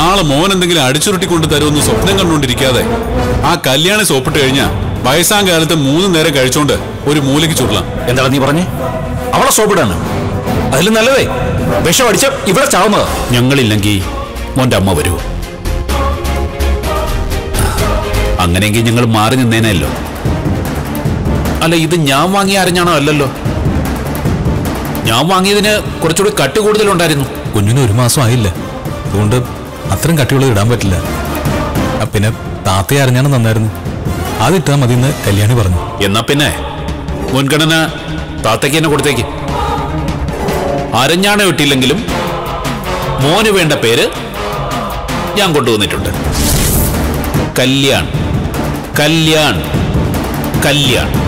നാളെ മോൻ എന്തെങ്കിലും അടിച്ചുരുട്ടി കൊണ്ട് തരുമെന്ന് സ്വപ്നം കണ്ടുകൊണ്ടിരിക്കാതെ ആ കല്യാണി സോപ്പിട്ട് കഴിഞ്ഞാ വയസ്സാം കാലത്ത് മൂന്ന് നേരം കഴിച്ചോണ്ട് ഒരു മൂലയ്ക്ക് ചുരുളാം എന്താണ് നീ പറഞ്ഞേ അവളെ സോപ്പിടാണ് അതിലും നല്ലതേ വിഷം അടിച്ച് ഇവിടെ ചാവുന്നത് ഞങ്ങളില്ലെങ്കിൽ മോന്റെ അമ്മ വരുമോ അങ്ങനെയെങ്കിൽ ഞങ്ങൾ മാറി നിന്നേനല്ലോ അല്ല ഇത് ഞാൻ വാങ്ങിയ അരഞ്ഞാണോ അല്ലല്ലോ ഞാൻ വാങ്ങിയതിന് കുറച്ചുകൂടി കട്ടി കൂടുതലുണ്ടായിരുന്നു കുഞ്ഞിന് ഒരു മാസം ആയില്ല അതുകൊണ്ട് അത്രയും കട്ടിയുള്ളത് ഇടാൻ പറ്റില്ല ആ, പിന്നെ താത്തയെ അറിഞ്ഞാണ് നന്നായിരുന്നു അതിട്ടാ മതി എന്ന് കല്യാണി പറഞ്ഞു എന്നാ പിന്നെ മുൻഗണന താത്തയ്ക്ക് തന്നെ കൊടുത്തേക്ക് അരഞ്ഞാണ കിട്ടിയില്ലെങ്കിലും മോന് വേണ്ട പേര് ഞാൻ കൊണ്ടുവന്നിട്ടുണ്ട് കല്യാൺ കല്യാൺ കല്യാൺ